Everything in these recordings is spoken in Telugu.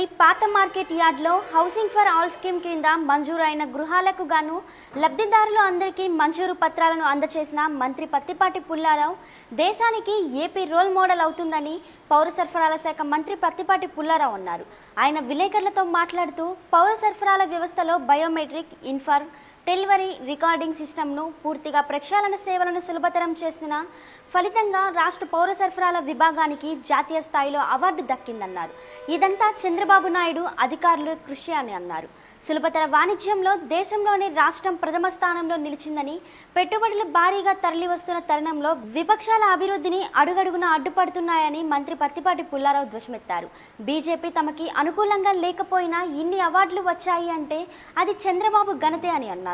పాత మార్కెట్ యార్డ్లో హౌసింగ్ ఫర్ ఆల్ స్కీమ్ కింద మంజూరు అయిన గృహాలకు గాను లబ్ధిదారులు అందరికీ మంజూరు పత్రాలను అందజేసిన మంత్రి పత్తిపాటి పుల్లారావు దేశానికి ఏపీ రోల్ మోడల్ అవుతుందని పౌర సరఫరాల శాఖ మంత్రి పత్తిపాటి పుల్లారావు అన్నారు ఆయన విలేకరులతో మాట్లాడుతూ పౌర సరఫరాల వ్యవస్థలో బయోమెట్రిక్ ఇన్ఫర్ డెలివరీ రికార్డింగ్ సిస్టమ్ను పూర్తిగా ప్రక్షాళన సేవలను సులభతరం చేసిన ఫలితంగా రాష్ట్ర పౌర సరఫరాల విభాగానికి జాతీయ స్థాయిలో అవార్డు దక్కిందన్నారు ఇదంతా చంద్రబాబు నాయుడు అధికారులు కృషి అని అన్నారు సులభతర వాణిజ్యంలో దేశంలోనే రాష్ట్రం ప్రథమ స్థానంలో నిలిచిందని పెట్టుబడులు భారీగా తరలివస్తున్న తరుణంలో విపక్షాల అభివృద్ధిని అడుగడుగున అడ్డుపడుతున్నాయని మంత్రి పత్తిపాటి పుల్లారావు ధ్వజమెత్తారు బీజేపీ తమకి అనుకూలంగా లేకపోయినా ఇన్ని అవార్డులు వచ్చాయి అంటే అది చంద్రబాబు ఘనతే అని అన్నారు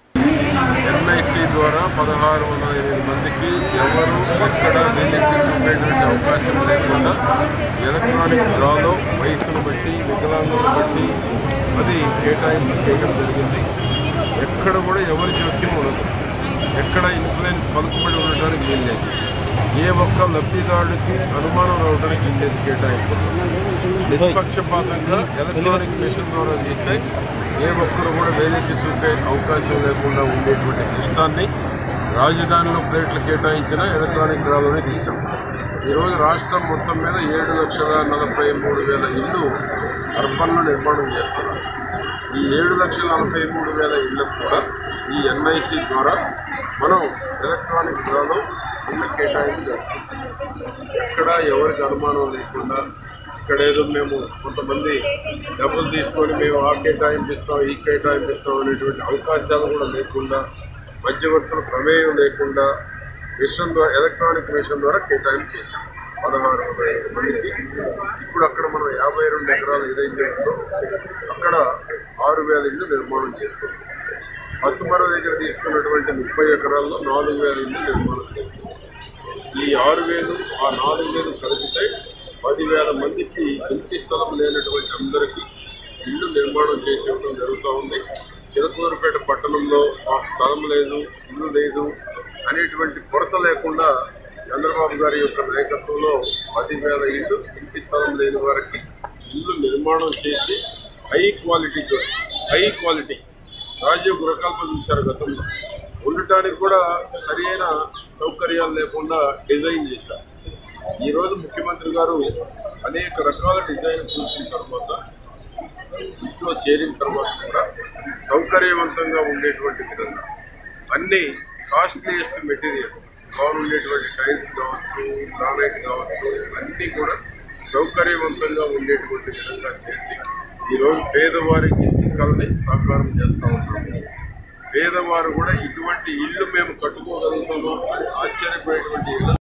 ఎన్ఐసి ద్వారా పదహారు వందల ఎనిమిది మందికి ఎవరు ఎక్కడ వేలెత్తి చూపేటువంటి అవకాశం లేకుండా ఎలక్ట్రానిక్ డ్రాలో వయసును బట్టి వికలాంగులను బట్టి అది కేటాయింపు చేయడం జరిగింది ఎక్కడ కూడా ఎవరి జోక్యం ఉండదు ఎక్కడ ఇన్ఫ్లుయెన్స్ పలుకుబడి ఉండటానికి వీల్లేదు ఏ ఒక్క లబ్ధిదారుడికి అనుమానం రావడానికి వీల్లేదు కేటాయింపు నిష్పక్షపాతంగా ఎలక్ట్రానిక్ మిషన్ ద్వారా తీస్తే ఏ ఒక్కరు కూడా వేలెత్తి చూపే అవకాశం లేకుండా ఉండేటువంటి సిస్టాన్ని రాజధానిలో ప్లేట్లు కేటాయించిన ఎలక్ట్రానిక్ డ్రాలోనే తీసాం ఈరోజు రాష్ట్రం మొత్తం మీద ఏడు లక్షల నలభై మూడు వేల ఇళ్ళు అర్బన్లో నిర్మాణం చేస్తున్నారు ఈ ఏడు లక్షల నలభై మూడు వేల ఇళ్లకు కూడా ఈ ఎన్ఐసి ద్వారా మనం ఎలక్ట్రానిక్ డ్రాలో ఇళ్ళ కేటాయింపు జరుగుతుంది ఎక్కడ ఎవరికి అనుమానం లేకుండా ఇక్కడ ఏదో మేము కొంతమంది డబ్బులు తీసుకొని మేము ఆ కేటాయింపిస్తాం ఈ కేటాయింపిస్తాం అనేటువంటి అవకాశాలు కూడా లేకుండా మధ్యవర్తుల ప్రమేయం లేకుండా మిషన్ ద్వారా ఎలక్ట్రానిక్ మిషన్ ద్వారా కేటాయింపు చేశాం పదహారు వందల ఐదు మందికి ఇప్పుడు అక్కడ మనం యాభై రెండు ఎకరాలు ఏదైతే ఉందో అక్కడ ఆరు వేల ఇళ్ళు నిర్మాణం చేస్తున్నాం పసుమర దగ్గర తీసుకున్నటువంటి ముప్పై ఎకరాల్లో నాలుగు వేల ఇళ్ళు నిర్మాణం చేస్తున్నాం ఈ ఆరు వేలు ఆ నాలుగు వేలు కలిపితే పదివేల మందికి ఇంటి స్థలం లేనటువంటి అందరికీ ఇల్లు నిర్మాణం చేసి ఇవ్వడం జరుగుతూ ఉంది చిలకూరుపేట పట్టణంలో మాకు స్థలం లేదు ఇల్లు లేదు అనేటువంటి కొరత లేకుండా చంద్రబాబు గారి యొక్క నాయకత్వంలో పదివేల ఇల్లు ఇంటి స్థలం లేని వారికి ఇల్లు నిర్మాణం చేసి హై క్వాలిటీతో హై క్వాలిటీ రాజీవ్ గృహకల్ప చూశారు గతంలో ఉండటానికి కూడా సరైన సౌకర్యాలు లేకుండా డిజైన్ చేశారు ఈరోజు ముఖ్యమంత్రి గారు అనేక రకాల డిజైన్ చూసిన తర్వాత ఇంట్లో చేరిన తర్వాత కూడా సౌకర్యవంతంగా ఉండేటువంటి విధంగా అన్ని కాస్ట్లీయెస్ట్ మెటీరియల్స్ బాగుండేటువంటి టైల్స్ కావచ్చు గ్రానైట్ కావచ్చు అన్నీ కూడా సౌకర్యవంతంగా ఉండేటువంటి విధంగా చేసి ఈరోజు పేదవారికి కళని సాకారం చేస్తూ ఉన్నాము పేదవారు కూడా ఇటువంటి ఇల్లు మేము కట్టుకోగలుగుతాము అని ఆశ్చర్యపోయేటువంటి ఇళ్ళు